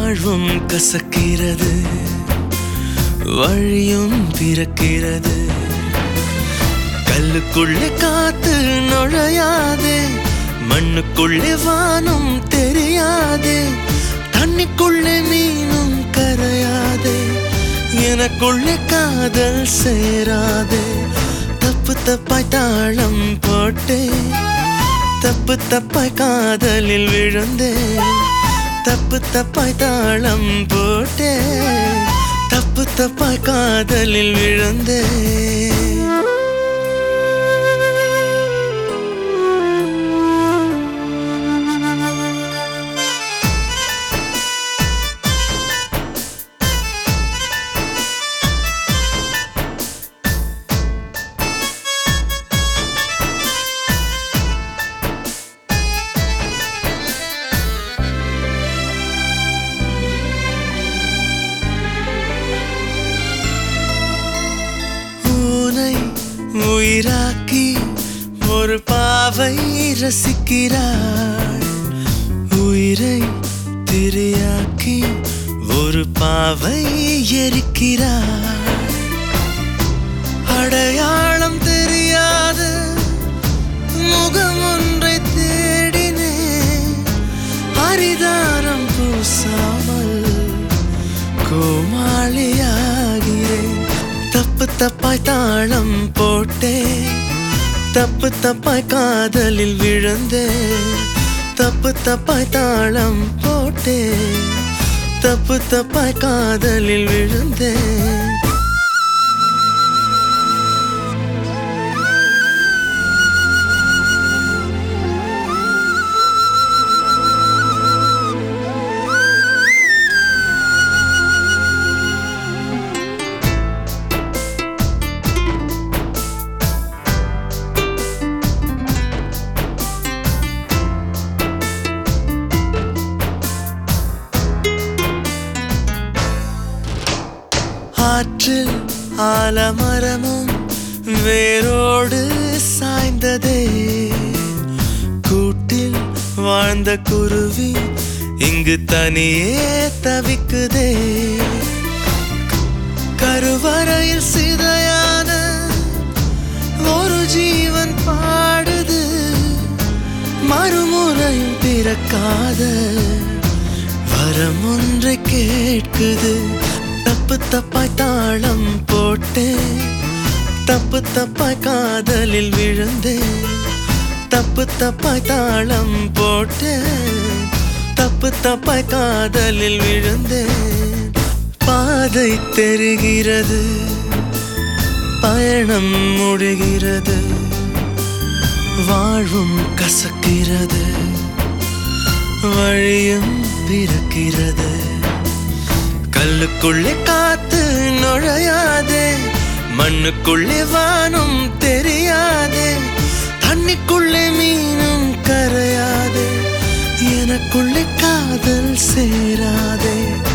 வாழ்வும் கசக்கிறது வழியும் பிறக்கிறது கல்லுக்குள்ளே காத்து நுழையாதே மண்ணுக்குள்ளே வானம் தெரியாதே தண்ணிக்குள்ளே மீனும் கரையாதே எனக்குள்ளே காதல் சேராதே தப்பு தப்பாய் தாளம் போட்டே தப்பு தப்பாய் காதலில் விழுந்தே தப்பு தப்பாய் தாளம் போட்டே தப்பு தப்பாய் காதலில் விழுந்தே ஊனை உயிராக்கி ஒரு பாவை ரசிக்கிறாள் உயிரை திரையாக்கி ஒரு பாவை எரிக்கிறாள் அடையாளம் தெரியாத முகம் ஒன்றை தேடினேன் அரிதாரம் பூசாமல் கோமாளியாகிறேன் தப்பு தப்பாய் தாளம் போட்டே தப்பு தப்பாய் காதலில் விழுந்தே தப்பு தப்பாய் தாளம் போட்டே தப்பு தப்பாய் காதலில் விழுந்தே ஆற்றில் ஆலமரமும் வேரோடு சாய்ந்ததே கூட்டில் வாழ்ந்த குருவி இங்கு தனியே தவிக்குதே கருவறையில் சிதையான ஒரு ஜீவன் பாடுது மறுமுறையும் பிறக்காத வரம் ஒன்றை கேட்குது தப்பு தப்பாய் தாளம் போட்டே தப்பு தப்பாய் காதலில் விழுந்தே தப்பு தப்பாய் தாளம் போட்டே தப்பு தப்பாய் காதலில் விழுந்தே பாதை தெரிகிறது பயணம் முடிகிறது வாழ்வும் கசக்கிறது வழியும் பிறக்கிறது கல்லுக்குள்ளே காத்து நுழையாதே மண்ணுக்குள்ளே வானம் தெரியாதே தண்ணிக்குள்ளே மீனும் கரையாதே எனக்குள்ளே காதல் சேராதே